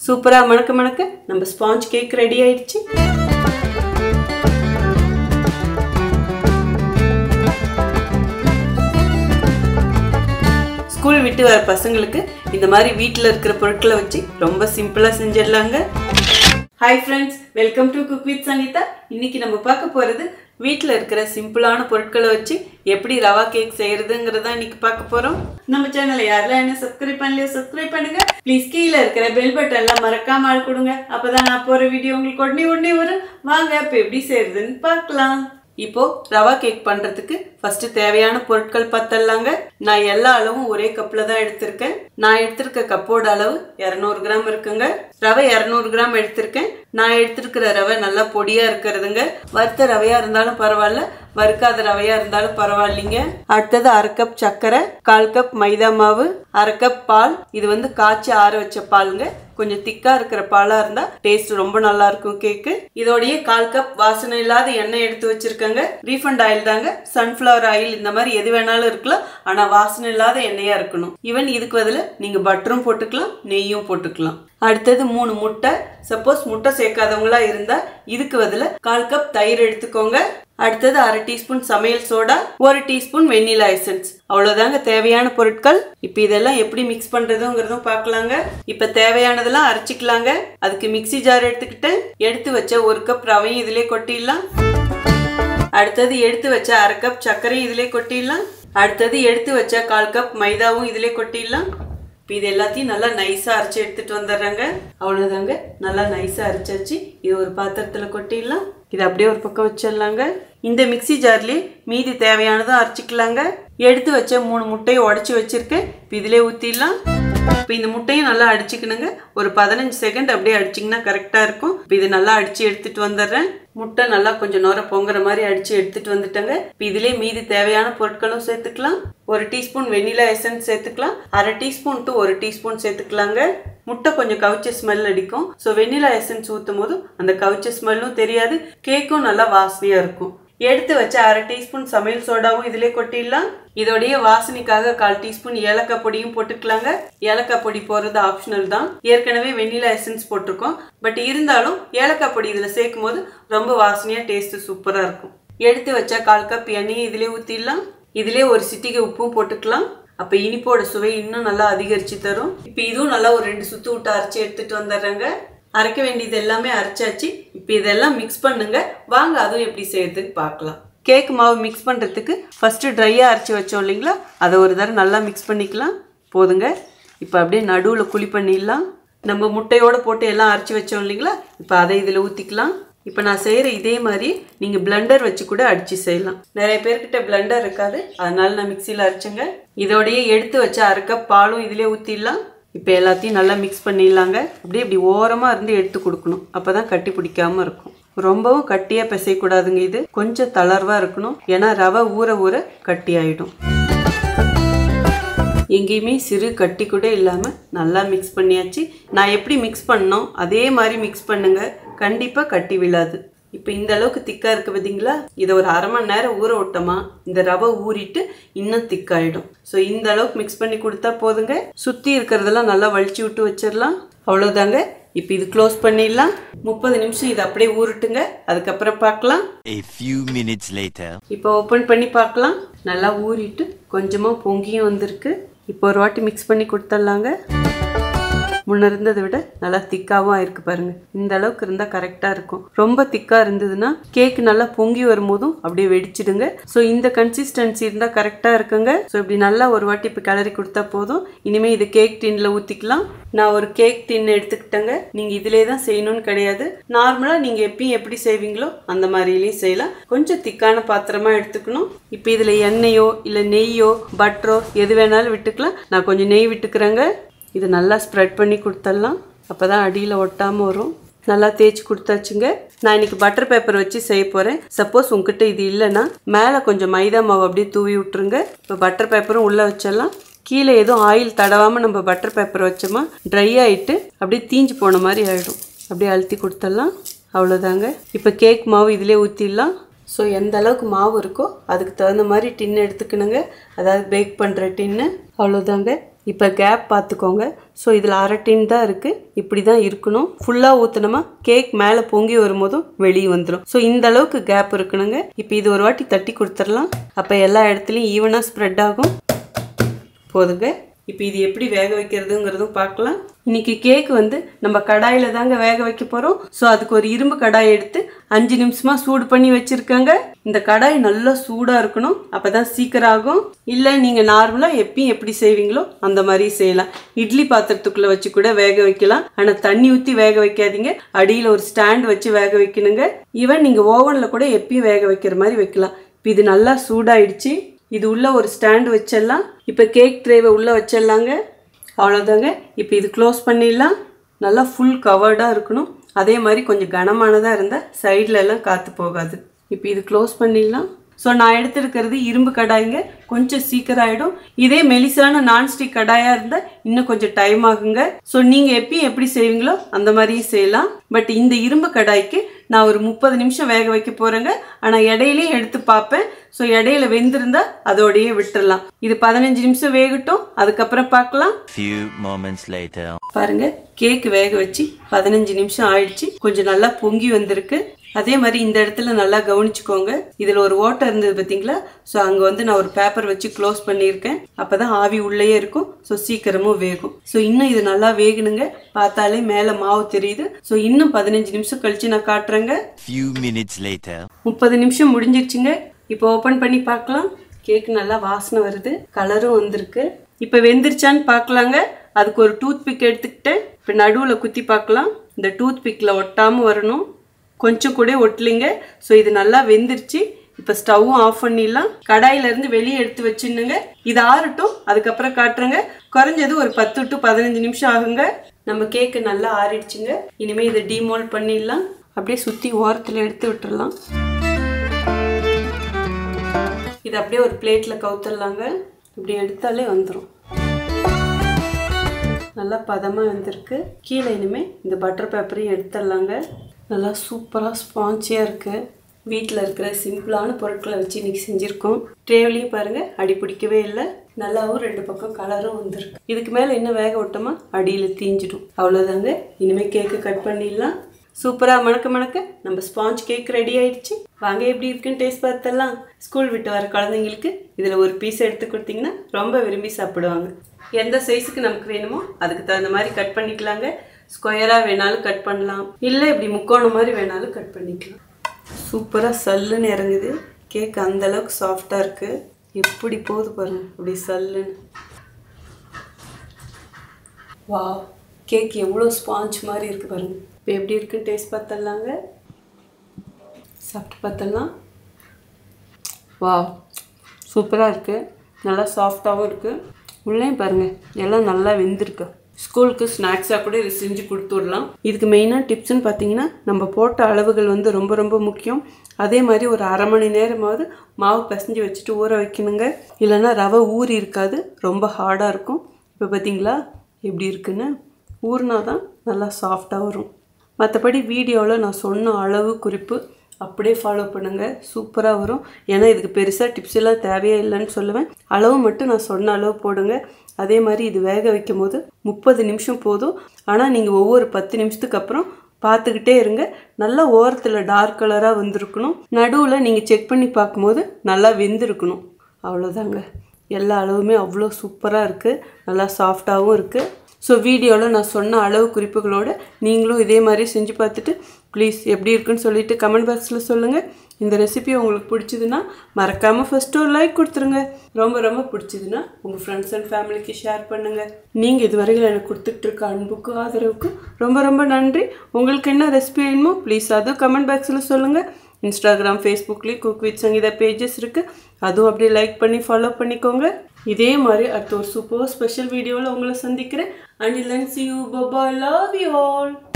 சூப்பராக மணக்க மணக்க நம்ம ஸ்பாஞ்ச் கேக் ரெடி ஆயிடுச்சு ஸ்கூல் விட்டு வர பசங்களுக்கு இந்த மாதிரி வீட்டில் இருக்கிற பொருட்களை வச்சு ரொம்ப சிம்பிளாக செஞ்சிடலாங்க hi friends welcome to cook with Sangeetha இன்னைக்கு நம்ம பார்க்க போகிறது வீட்டில் இருக்கிற சிம்பிளான பொருட்களை வச்சு எப்படி ரவா கேக் செய்யறதுங்கிறத இன்னைக்கு பார்க்க போகிறோம் நம்ம சேனலை யாரெல்லாம் என்ன சப்ஸ்கிரைப் பண்ணலையோ சப்ஸ்கிரைப் பண்ணுங்க ப்ளீஸ் கீழே இருக்கிற பெல் பட்டன் எல்லாம் மறக்காம ஆள் கொடுங்க அப்பதான் நான் போகிற வீடியோ உங்களுக்கு உடனே உடனே வரும் வாங்க இப்போ எப்படி செய்யறதுன்னு பார்க்கலாம் இப்போ ரவா கேக் பண்றதுக்கு ஃபர்ஸ்ட் தேவையான பொருட்கள் பார்த்தலாங்க நான் எல்லா அளவும் ஒரே கப்ல தான் எடுத்திருக்கேன் நான் எடுத்திருக்க கப்போட அளவு இரநூறு கிராம் இருக்குங்க ரவை இரநூறு கிராம் எடுத்திருக்கேன் நான் எடுத்திருக்கிற ரவை நல்லா பொடியா இருக்கிறதுங்க வறுத்த ரவையா இருந்தாலும் பரவாயில்ல வறுக்காத ரவையா இருந்தாலும் பரவாயில்லைங்க அடுத்தது அரை கப் சர்க்கரை கால் கப் மைதா மாவு அரை கப் பால் இது வந்து காய்ச்சி ஆற வச்ச பாலுங்க கொஞ்சம் திக்கா இருக்கிற பாலா இருந்தா டேஸ்ட் ரொம்ப நல்லா இருக்கும் கேக்கு இதோடய கால் கப் வாசனை இல்லாத எண்ணெய் எடுத்து வச்சிருக்கேங்க ரீஃபண்ட் ஆயில் தாங்க சன்ஃபிளவர் ஆயில் இந்த மாதிரி எது வேணாலும் இருக்கலாம் ஆனா வாசனை இல்லாத எண்ணெயா இருக்கணும் ஈவன் இதுக்கு பதில் நீங்க பட்டரும் போட்டுக்கலாம் நெய்யும் போட்டுக்கலாம் அடுத்தது மூணு முட்டை சப்போஸ் முட்டை சேர்க்காதவங்களா இருந்தா இதுக்கு பதில் கால் கப் தயிர் எடுத்துக்கோங்க அடுத்தது அரை டீஸ்பூன் சமையல் சோடா ஒரு டீஸ்பூன் வெண்ணிலா எசன்ஸ் அவ்வளவுதாங்க தேவையான பொருட்கள் இப்போ இதெல்லாம் எப்படி மிக்ஸ் பண்றதுங்கிறதும் பார்க்கலாங்க இப்போ தேவையானதெல்லாம் அரைச்சிக்கலாங்க அதுக்கு மிக்ஸி ஜார் எடுத்துக்கிட்டு எடுத்து வச்ச ஒரு கப் ரவையும் இதிலே கொட்டிடலாம் அடுத்தது எடுத்து வச்ச அரை கப் சர்க்கரையும் இதிலே கொட்டிடலாம் அடுத்தது எடுத்து வச்ச கால் கப் மைதாவும் இதிலே கொட்டிடலாம் இப்போ இது எல்லாத்தையும் நல்லா நைஸாக அரைச்சி எடுத்துட்டு வந்துடுறாங்க அவ்வளோதாங்க நல்லா நைஸாக அரைச்சாச்சு இது ஒரு பாத்திரத்தில் கொட்டிடலாம் இது அப்படியே ஒரு பக்கம் வச்சிடலாங்க இந்த மிக்ஸி ஜார்லேயே மீதி தேவையானதும் அரைச்சிக்கலாங்க எடுத்து வச்ச மூணு முட்டையை உடச்சி வச்சிருக்கேன் இப்போ இதிலே ஊற்றிடலாம் இப்போ இந்த முட்டையும் நல்லா அடிச்சுக்கணுங்க ஒரு பதினஞ்சு செகண்ட் அப்படியே அடிச்சிங்கன்னா கரெக்டாக இருக்கும் இப்போ இது நல்லா அடித்து எடுத்துட்டு வந்துடுறேன் முட்டை நல்லா கொஞ்சம் நோர பொங்குற மாதிரி அடித்து எடுத்துட்டு வந்துட்டேங்க இப்போ இதிலே மீதி தேவையான பொருட்களும் சேர்த்துக்கலாம் ஒரு டீஸ்பூன் வெண்ணிலா எசன்ஸ் சேர்த்துக்கலாம் அரை டீஸ்பூன் டு ஒரு டீஸ்பூன் சேர்த்துக்கலாங்க முட்டை கொஞ்சம் கவிச்ச ஸ்மெல் அடிக்கும் ஸோ வெண்ணிலா எசன்ஸ் ஊற்றும் போது அந்த கவிச்ச ஸ்மெல்லும் தெரியாது கேக்கும் நல்லா வாசனையாக இருக்கும் எடுத்து வச்ச அரை டீஸ்பூன் சமையல் சோடாவும் இதிலே கொட்டிடலாம் இதோடைய வாசனைக்காக கால் டீஸ்பூன் ஏலக்காய் பொடியும் போட்டுக்கலாங்க ஏலக்காய் பொடி போடுறது ஆப்ஷனல் தான் ஏற்கனவே வெண்ணிலா எசன்ஸ் போட்டிருக்கோம் பட் இருந்தாலும் ஏலக்காய் பொடி இதில் சேர்க்கும் போது ரொம்ப வாசனையாக டேஸ்ட்டு சூப்பராக இருக்கும் எடுத்து வச்ச கால் கப் எண்ணெயை இதிலே ஊற்றிடலாம் இதிலே ஒரு சிட்டிகை உப்பும் போட்டுக்கலாம் அப்போ இனிப்போட சுவை இன்னும் நல்லா அதிகரித்து தரும் இப்போ இதுவும் நல்லா ஒரு ரெண்டு சுற்று விட்டு அரைச்சி எடுத்துகிட்டு வந்துடுறேங்க அரைக்க வேண்டியது எல்லாமே அரைச்சாச்சு இப்போ இதெல்லாம் மிக்ஸ் பண்ணுங்க வாங்க அதுவும் எப்படி செய்யறதுக்கு பார்க்கலாம் கேக் மாவு மிக்ஸ் பண்ணுறதுக்கு ஃபஸ்ட்டு ட்ரையாக அரைச்சி வச்சோம் இல்லைங்களா அதை ஒரு தடவை நல்லா மிக்ஸ் பண்ணிக்கலாம் போதுங்க இப்போ அப்படியே நடுவில் குழி பண்ணிடலாம் நம்ம முட்டையோடு போட்டு எல்லாம் அரைச்சி வச்சோம் இல்லைங்களா இப்போ அதை இதில் ஊற்றிக்கலாம் இப்போ நான் செய்கிற இதே மாதிரி நீங்கள் பிளண்டர் வச்சு கூட அடித்து செய்யலாம் நிறைய பேர்கிட்ட பிளண்டர் இருக்காது அதனால நான் மிக்சியில் அரைச்சேங்க இதோடையே எடுத்து வச்ச அரை கப் பாலும் இதிலே ஊற்றிடலாம் இப்போ எல்லாத்தையும் நல்லா மிக்ஸ் பண்ணிடலாங்க அப்படியே இப்படி ஓரமாக இருந்து எடுத்து கொடுக்கணும் அப்போ தான் கட்டி பிடிக்காம இருக்கும் ரொம்பவும் கட்டியாக பிசையக்கூடாதுங்க இது கொஞ்சம் தளர்வாக இருக்கணும் ஏன்னா ரவை ஊற ஊற கட்டி ஆகிடும் எங்கேயுமே சிறு கட்டி கூட இல்லாமல் நல்லா மிக்ஸ் பண்ணியாச்சு நான் எப்படி மிக்ஸ் பண்ணோம் அதே மாதிரி மிக்ஸ் பண்ணுங்க கண்டிப்பாக கட்டி விழாது இப்போ இந்த அளவுக்கு திக்காக இருக்குது பார்த்தீங்களா இதை ஒரு அரை மணி நேரம் ஊற விட்டோமா இந்த ரவை ஊறிட்டு இன்னும் திக்காயிடும் ஸோ இந்த அளவுக்கு மிக்ஸ் பண்ணி கொடுத்தா போதுங்க சுற்றி இருக்கிறதெல்லாம் நல்லா வலிச்சு விட்டு வச்சிடலாம் அவ்வளோதாங்க இப்போ இது க்ளோஸ் பண்ணிடலாம் முப்பது நிமிஷம் இது அப்படியே ஊறட்டுங்க அதுக்கப்புறம் பார்க்கலாம் A few minutes later. இப்போ ஓப்பன் பண்ணி பார்க்கலாம் நல்லா ஊறிட்டு கொஞ்சமாக பொங்கியும் வந்திருக்கு இப்போ ஒரு வாட்டி மிக்ஸ் பண்ணி கொடுத்துடலாங்க முன்ன இருந்ததை விட நல்லா திக்காவும் ஆயிருக்கு பாருங்க இந்த அளவுக்கு இருந்தால் கரெக்டாக இருக்கும் ரொம்ப திக்காக இருந்ததுன்னா கேக் நல்லா பொங்கி வரும்போதும் அப்படியே வெடிச்சிடுங்க ஸோ இந்த கன்சிஸ்டன்சி இருந்தால் கரெக்டாக இருக்குங்க ஸோ இப்படி நல்லா ஒரு வாட்டி இப்போ கிளறி கொடுத்தா போதும் இனிமேல் இது கேக் டின்ல ஊற்றிக்கலாம் நான் ஒரு கேக் டின் எடுத்துக்கிட்டேங்க நீங்கள் இதிலே தான் செய்யணும்னு கிடையாது நார்மலாக நீங்கள் எப்பயும் எப்படி செய்வீங்களோ அந்த மாதிரிலையும் செய்யலாம் கொஞ்சம் திக்கான பாத்திரமா எடுத்துக்கணும் இப்போ இதில் எண்ணெயோ இல்லை நெய்யோ பட்டரோ எது வேணாலும் விட்டுக்கலாம் நான் கொஞ்சம் நெய் விட்டுக்கிறேங்க இது நல்லா ஸ்ப்ரெட் பண்ணி கொடுத்துடலாம் அப்போ தான் அடியில் ஒட்டாமல் வரும் நல்லா தேய்ச்சி கொடுத்தாச்சுங்க நான் இன்னைக்கு பட்டர் பேப்பர் வச்சு செய்ய போகிறேன் சப்போஸ் உங்ககிட்ட இது இல்லைன்னா மேலே கொஞ்சம் மைதா மாவு அப்படியே தூவி விட்டுருங்க இப்போ பட்டர் பேப்பரும் உள்ளே வச்சிடலாம் கீழே எதுவும் ஆயில் தடவாமல் நம்ம பட்டர் பேப்பர் வச்சோமா ட்ரை ஆகிட்டு அப்படியே தீஞ்சு போன மாதிரி ஆகிடும் அப்படியே அழுத்தி கொடுத்துடலாம் அவ்வளோதாங்க இப்போ கேக் மாவு இதிலே ஊற்றிடலாம் ஸோ எந்த அளவுக்கு மாவு இருக்கோ அதுக்கு தகுந்த மாதிரி டின்னு எடுத்துக்கணுங்க அதாவது பேக் பண்ணுற டின்னு அவ்வளோதாங்க இப்போ கேப் பார்த்துக்கோங்க ஸோ இதில் அரை டின் தான் இருக்குது இப்படி தான் இருக்கணும் ஃபுல்லாக ஊற்றினோமா கேக் மேலே பொங்கி வரும்போதும் வெளியே வந்துடும் ஸோ இந்த அளவுக்கு கேப் இருக்கணுங்க இப்போ இது ஒரு வாட்டி தட்டி கொடுத்துடலாம் அப்போ எல்லா இடத்துலையும் ஈவனாக ஸ்ப்ரெட் ஆகும் போதுங்க இப்போ இது எப்படி வேக வைக்கிறதுங்கிறதும் பார்க்கலாம் இன்னைக்கு கேக் வந்து நம்ம கடாயில் தாங்க வேக வைக்க போகிறோம் ஸோ அதுக்கு ஒரு இரும்பு கடாய் எடுத்து அஞ்சு நிமிஷமா சூடு பண்ணி வச்சிருக்கேங்க இந்த கடாய் நல்லா சூடாக இருக்கணும் அப்போ தான் சீக்கிரம் ஆகும் இல்லை நீங்கள் நார்மலாக எப்பயும் எப்படி செய்வீங்களோ அந்த மாதிரி செய்யலாம் இட்லி பாத்திரத்துக்குள்ளே வச்சு கூட வேக வைக்கலாம் ஆனால் தண்ணி ஊற்றி வேக வைக்காதீங்க அடியில் ஒரு ஸ்டாண்ட் வச்சு வேக வைக்கணுங்க ஈவன் நீங்கள் ஓவனில் கூட எப்பயும் வேக வைக்கிற மாதிரி வைக்கலாம் இப்போ இது நல்லா சூடாயிடுச்சு இது உள்ள ஒரு ஸ்டாண்ட் வச்சிடலாம் இப்போ கேக் ட்ரேவை உள்ளே வச்சிடலாங்க அவ்வளோதாங்க இப்போ இது க்ளோஸ் பண்ணிடலாம் நல்லா ஃபுல் கவர்டாக இருக்கணும் அதே மாதிரி கொஞ்சம் கனமானதாக இருந்தால் சைடில் எல்லாம் காற்று போகாது இப்போ இது க்ளோஸ் பண்ணிடலாம் ஸோ நான் எடுத்திருக்கிறது இரும்பு கடாய்ங்க கொஞ்சம் சீக்கிரம் ஆகிடும் இதே மெலிசான நான்ஸ்டிக் கடாயாக இருந்தால் இன்னும் கொஞ்சம் டைம் ஆகுங்க ஸோ நீங்கள் எப்பயும் எப்படி செய்வீங்களோ அந்த மாதிரியே செய்யலாம் பட் இந்த இரும்பு கடாய்க்கு நான் ஒரு முப்பது நிமிஷம் வேக வைக்க போகிறேங்க ஆனால் இடையிலையும் எடுத்து பார்ப்பேன் ஸோ இடையில வெந்திருந்தா அதோடையே விட்டுறலாம் இது பதினஞ்சு நிமிஷம் வேகட்டும் அதுக்கப்புறம் பார்க்கலாம் Few moments later. பாருங்க கேக் வேக வச்சு பதினஞ்சு நிமிஷம் ஆயிடுச்சு கொஞ்சம் நல்லா பொங்கி வந்திருக்கு அதே மாதிரி இந்த இடத்துல நல்லா கவனிச்சுக்கோங்க இதில் ஒரு ஓட்டை இருந்தது பார்த்தீங்களா ஸோ அங்கே வந்து நான் ஒரு பேப்பர் வச்சு க்ளோஸ் பண்ணியிருக்கேன் அப்போ தான் ஆவி உள்ளேயே இருக்கும் ஸோ சீக்கிரமும் வேகும் ஸோ இன்னும் இது நல்லா வேகணுங்க பார்த்தாலே மேலே மாவு தெரியுது ஸோ இன்னும் பதினஞ்சு நிமிஷம் கழிச்சு நான் காட்டுறேங்க Few minutes later. முப்பது நிமிஷம் முடிஞ்சிருச்சுங்க இப்போ ஓப்பன் பண்ணி பார்க்கலாம் கேக் நல்லா வாசனை வருது கலரும் வந்திருக்கு இப்போ வெந்துருச்சான்னு பார்க்கலாங்க அதுக்கு ஒரு டூத் பிக் எடுத்துக்கிட்டேன் இப்போ நடுவில் குத்தி பார்க்கலாம் இந்த டூத் பிக்கில் ஒட்டாமல் வரணும் கொஞ்சம் கூட ஒட்டலிங்க ஸோ இது நல்லா வெந்துருச்சு இப்போ ஸ்டவ்வும் ஆஃப் பண்ணிடலாம் கடாயிலேருந்து வெளியே எடுத்து வச்சுன்னுங்க இது ஆறட்டும் அதுக்கப்புறம் காட்டுறேங்க குறைஞ்சது ஒரு பத்து டு பதினஞ்சு நிமிஷம் ஆகுங்க நம்ம கேக்கு நல்லா ஆறிடுச்சுங்க இனிமேல் இதை டீமோல்ட் பண்ணிடலாம் அப்படியே சுற்றி ஓரத்தில் எடுத்து விட்டுறலாம் இது அப்படியே ஒரு பிளேட்டில் கவுத்துடலாங்க இப்படி எடுத்தாலே வந்துடும் நல்லா பதமாக வந்திருக்கு கீழே இனிமேல் இந்த பட்டர் பேப்பரையும் எடுத்துடலாங்க நல்லா சூப்பராக ஸ்பான்ச்சியாக இருக்குது வீட்டில் இருக்கிற சிம்பிளான பொருட்களை வச்சு இன்றைக்கி செஞ்சுருக்கோம் ட்ரேவ்லேயும் பாருங்கள் அடி பிடிக்கவே இல்லை நல்லாவும் ரெண்டு பக்கம் கலரும் வந்திருக்கு இதுக்கு மேலே இன்னும் வேக விட்டோமா அடியில் தீஞ்சிடும் அவ்வளோதாங்க இனிமேல் கேக்கு கட் பண்ணிடலாம் சூப்பராக மணக்க மணக்க நம்ம ஸ்பாஞ்ச் கேக் ரெடி ஆயிடுச்சு வாங்க எப்படி இருக்குன்னு டேஸ்ட் பார்த்தலாம் ஸ்கூல் விட்டு வர குழந்தைங்களுக்கு இதில் ஒரு பீஸ் எடுத்து கொடுத்தீங்கன்னா ரொம்ப விரும்பி சாப்பிடுவாங்க எந்த சைஸுக்கு நமக்கு வேணுமோ அதுக்கு தகுந்த மாதிரி கட் பண்ணிக்கலாங்க ஸ்கொயராக வேணாலும் கட் பண்ணலாம் இல்லை இப்படி முக்கோணம் மாதிரி வேணாலும் கட் பண்ணிக்கலாம் சூப்பராக சல்லுன்னு இறங்குது கேக் அந்த அளவுக்கு சாஃப்டாக இருக்குது எப்படி போகுது பாருங்க அப்படி சல்லுன்னு வா கேக் எவ்வளோ ஸ்பாஞ்ச் மாதிரி இருக்கு பாருங்க இப்போ எப்படி இருக்குன்னு டேஸ்ட் பார்த்தலாங்க சாப்பிட்டு பார்த்தலாம் வா சூப்பராக இருக்குது நல்லா சாஃப்டாகவும் இருக்குது உள்ளேயும் பாருங்கள் எல்லாம் நல்லா வெந்திருக்கு ஸ்கூலுக்கு ஸ்நாக்ஸாக கூட இது செஞ்சு கொடுத்து விடலாம் இதுக்கு மெயினாக டிப்ஸ்னு பார்த்தீங்கன்னா நம்ம போட்ட அளவுகள் வந்து ரொம்ப ரொம்ப முக்கியம் அதே மாதிரி ஒரு அரை மணி நேரமாவது மாவு பிசைஞ்சு வச்சுட்டு ஊற வைக்கணுங்க இல்லைன்னா ரவை ஊறி இருக்காது ரொம்ப ஹார்டாக இருக்கும் இப்போ பார்த்தீங்களா எப்படி இருக்குன்னு ஊறினா தான் நல்லா சாஃப்டாக வரும் மற்றபடி வீடியோவில் நான் சொன்ன அளவு குறிப்பு அப்படியே ஃபாலோ பண்ணுங்கள் சூப்பராக வரும் ஏன்னா இதுக்கு பெருசாக டிப்ஸ் எல்லாம் தேவையே இல்லைன்னு சொல்லுவேன் அளவு மட்டும் நான் சொன்ன அளவு போடுங்க அதே மாதிரி இது வேக வைக்கும் போது முப்பது நிமிஷம் போதும் ஆனால் நீங்கள் ஒவ்வொரு பத்து நிமிஷத்துக்கு அப்புறம் பார்த்துக்கிட்டே இருங்க நல்லா ஓரத்தில் டார்க் கலராக வந்திருக்கணும் நடுவில் நீங்கள் செக் பண்ணி பார்க்கும்போது நல்லா வெந்திருக்கணும் அவ்வளோதாங்க எல்லா அளவுமே அவ்வளோ சூப்பராக இருக்குது நல்லா சாஃப்டாகவும் இருக்குது ஸோ வீடியோவில் நான் சொன்ன அளவு குறிப்புகளோடு நீங்களும் இதே மாதிரி செஞ்சு பார்த்துட்டு ப்ளீஸ் எப்படி இருக்குன்னு சொல்லிட்டு கமெண்ட் பாக்ஸில் சொல்லுங்கள் இந்த ரெசிபி உங்களுக்கு பிடிச்சதுன்னா மறக்காமல் ஃபஸ்ட்டு ஒரு லைக் கொடுத்துருங்க ரொம்ப ரொம்ப பிடிச்சதுன்னா உங்கள் ஃப்ரெண்ட்ஸ் அண்ட் ஃபேமிலிக்கு ஷேர் பண்ணுங்கள் நீங்கள் இதுவரையில் எனக்கு கொடுத்துட்ருக்க அன்புக்கு ஆதரவுக்கு ரொம்ப ரொம்ப நன்றி உங்களுக்கு என்ன ரெசிபி வேணுமோ ப்ளீஸ் அதுவும் கமெண்ட் பாக்ஸில் சொல்லுங்கள் இன்ஸ்டாகிராம் ஃபேஸ்புக்லேயும் குக் வித் சங்கீதா பேஜஸ் இருக்குது அதுவும் அப்படியே லைக் பண்ணி ஃபாலோ பண்ணிக்கோங்க இதே மாதிரி அடுத்த ஒரு சூப்பர் ஸ்பெஷல் வீடியோவில் உங்களை சந்திக்கிறேன் அண்ட் லென்ஸ் யூ பபா லவ் யூ ஆல்